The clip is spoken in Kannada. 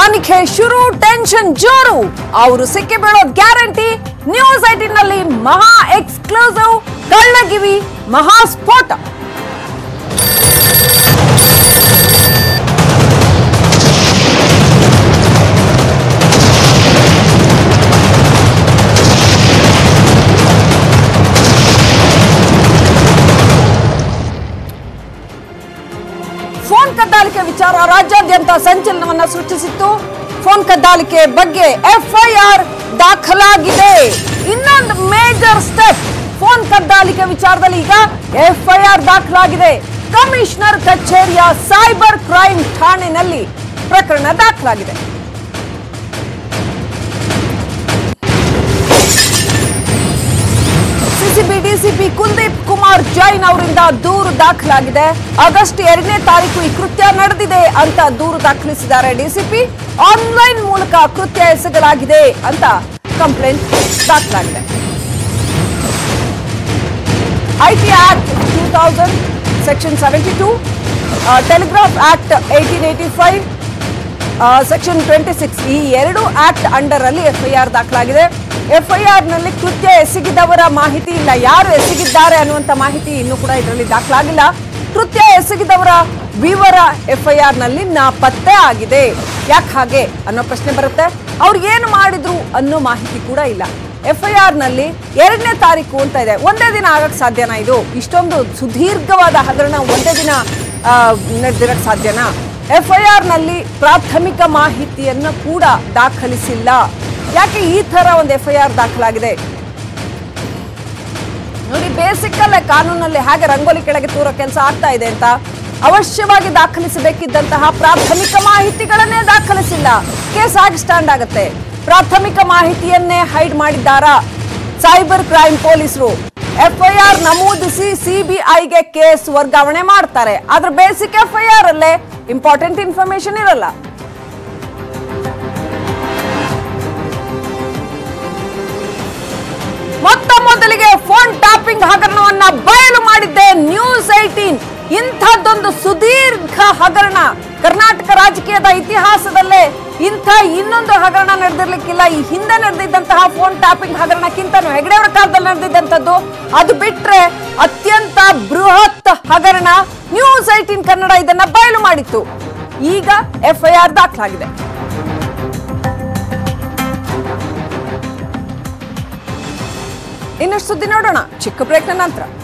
ತನಿಖೆ ಶುರು ಟೆನ್ಷನ್ ಜೋರು ಅವರು ಸಿಕ್ಕಿ ಬೀಳೋದ್ ಗ್ಯಾರಂಟಿ ನ್ಯೂಸ್ ಐಟಿನ್ ನಲ್ಲಿ ಮಹಾ ಎಕ್ಸ್ಕ್ಲೂಸಿವ್ ಕಳ್ಳಗಿವಿ ಮಹಾ ಸ್ಫೋಟ ಫೋನ್ ಕದ್ದಾಲಿಕೆ ವಿಚಾರ ರಾಜ್ಯಾದ್ಯಂತ ಸಂಚಲನವನ್ನ ಸೃಷ್ಟಿಸಿತ್ತು ಫೋನ್ ಕದ್ದಾಲಿಕೆ ಬಗ್ಗೆ ಎಫ್ಐಆರ್ ದಾಖಲಾಗಿದೆ ಇನ್ನೊಂದು ಮೇಜರ್ ಸ್ಟೆಪ್ ಫೋನ್ ಕದ್ದಾಲಿಕೆ ವಿಚಾರದಲ್ಲಿ ಈಗ ಎಫ್ಐಆರ್ ದಾಖಲಾಗಿದೆ ಕಮಿಷನರ್ ಕಚೇರಿಯ ಸೈಬರ್ ಕ್ರೈಮ್ ಠಾಣೆನಲ್ಲಿ ಪ್ರಕರಣ ದಾಖಲಾಗಿದೆ ಸಿಸಿಬಿ ಡಿಸಿಪಿ ಕುಲ್ದೀಪ್ ಕುಮಾರ್ ಜೈನ್ ಅವರಿಂದ ದೂರು ದಾಖಲಾಗಿದೆ ಆಗಸ್ಟ್ ಎರಡನೇ ತಾರೀಕು ಈ ಕೃತ್ಯ ನಡೆದಿದೆ ಅಂತ ದೂರು ದಾಖಲಿಸಿದ್ದಾರೆ ಡಿಸಿಪಿ ಆನ್ಲೈನ್ ಮೂಲಕ ಕೃತ್ಯ ಎಸಗಲಾಗಿದೆ ಅಂತ ಕಂಪ್ಲೇಂಟ್ ದಾಖಲಾಗಿದೆ IT act two thousand section seventy two telegraph act eighteen eighty five section twenty six ಈ ಎರಡು ಆಕ್ಟ್ ಅಂಡರ್ ಅಲ್ಲಿ ಎಫ್ಐಆರ್ ದಾಖಲಾಗಿದೆ ಎಫ್ಐಆರ್ ನಲ್ಲಿ ಕೃತ್ಯ ಎಸಗಿದವರ ಮಾಹಿತಿ ಇಲ್ಲ ಯಾರು ಎಸಗಿದ್ದಾರೆ ಅನ್ನುವಂತ ಮಾಹಿತಿ ಇನ್ನೂ ಕೂಡ ಇದರಲ್ಲಿ ದಾಖಲಾಗಿಲ್ಲ ಕೃತ್ಯ ಎಸಗಿದವರ ವಿವರ ಎಫ್ಐಆರ್ ನಲ್ಲಿ ನಾಪತ್ತೆ ಆಗಿದೆ ಯಾಕೆ ಹಾಗೆ ಅನ್ನೋ ಪ್ರಶ್ನೆ ಬರುತ್ತೆ ಅವ್ರು ಏನು ಮಾಡಿದ್ರು ಅನ್ನೋ ಮಾಹಿತಿ ಕೂಡ ಇಲ್ಲ ಎಫ್ಐಆರ್ ನಲ್ಲಿ ಎರಡನೇ ತಾರೀಕು ಅಂತ ಇದೆ ಒಂದೇ ದಿನ ಆಗಕ್ ಸಾಧ್ಯನಾ ಇದು ಇಷ್ಟೊಂದು ಸುದೀರ್ಘವಾದ ಹಗರಣ ಒಂದೇ ದಿನ ನಡೆದಿರಕ್ ಸಾಧ್ಯನಾ ಎಫ್ಐಆರ್ ನಲ್ಲಿ ಪ್ರಾಥಮಿಕ ಮಾಹಿತಿಯನ್ನ ಕೂಡ ದಾಖಲಿಸಿಲ್ಲ ಯಾಕೆ ಈ ತರ ಒಂದು ಎಫ್ಐಆರ್ ದಾಖಲಾಗಿದೆ ನೋಡಿ ಬೇಸಿಕ್ ಅಲ್ಲೇ ಕಾನೂನಲ್ಲಿ ಹಾಗೆ ರಂಗೋಲಿ ಕೆಳಗೆ ತೂರೋ ಕೆಲಸ ಆಗ್ತಾ ಇದೆ ಅಂತ ಅವಶ್ಯವಾಗಿ ದಾಖಲಿಸಬೇಕಿದ್ದಂತಹ ಪ್ರಾಥಮಿಕ ಮಾಹಿತಿಗಳನ್ನೇ ದಾಖಲಿಸಿಲ್ಲ ಕೇಸ್ ಆಗಿ ಸ್ಟ್ಯಾಂಡ್ ಆಗುತ್ತೆ ಪ್ರಾಥಮಿಕ ಮಾಹಿತಿಯನ್ನೇ ಹೈಡ್ ಮಾಡಿದ್ದಾರಾ ಸೈಬರ್ ಕ್ರೈಮ್ ಪೊಲೀಸರು ಎಫ್ಐಆರ್ ನಮೂದಿಸಿ ಸಿಬಿಐಗೆ ಕೇಸ್ ವರ್ಗಾವಣೆ ಮಾಡ್ತಾರೆ ಆದ್ರೆ ಬೇಸಿಕ್ ಎಫ್ಐಆರ್ ಅಲ್ಲೇ ಇಂಪಾರ್ಟೆಂಟ್ ಇನ್ಫಾರ್ಮೇಶನ್ ಇರಲ್ಲ ಮೊತ್ತ ಮೊದಲಿಗೆ ಫೋನ್ ಟ್ಯಾಪಿಂಗ್ ಹಗರಣವನ್ನ ಬಯಲು ಮಾಡಿದ್ದೆ ನ್ಯೂಸ್ ಏಟೀನ್ ಇಂಥದ್ದೊಂದು ಸುದೀರ್ಘ ಹಗರಣ ಕರ್ನಾಟಕ ರಾಜಕೀಯದ ಇತಿಹಾಸದಲ್ಲೇ ಇಂಥ ಇನ್ನೊಂದು ಹಗರಣ ನಡೆದಿರ್ಲಿಕ್ಕಿಲ್ಲ ಈ ಹಿಂದೆ ನಡೆದಿದ್ದಂತಹ ಫೋನ್ ಟ್ಯಾಪಿಂಗ್ ಹಗರಣಕ್ಕಿಂತನೂ ಹೆಗಡೆಯವರ ಕಾಲದಲ್ಲಿ ನಡೆದಿದ್ದಂಥದ್ದು ಅದು ಬಿಟ್ರೆ ಅತ್ಯಂತ ಬೃಹತ್ ಹಗರಣ ನ್ಯೂಸ್ ಏಟೀನ್ ಕನ್ನಡ ಇದನ್ನ ಬಯಲು ಮಾಡಿತ್ತು ಈಗ ಎಫ್ಐಆರ್ ದಾಖಲಾಗಿದೆ ಇನ್ನಷ್ಟು ಸುದ್ದಿ ನೋಡೋಣ ಚಿಕ್ಕ ಬ್ರೇಕ್ನ ನಂತರ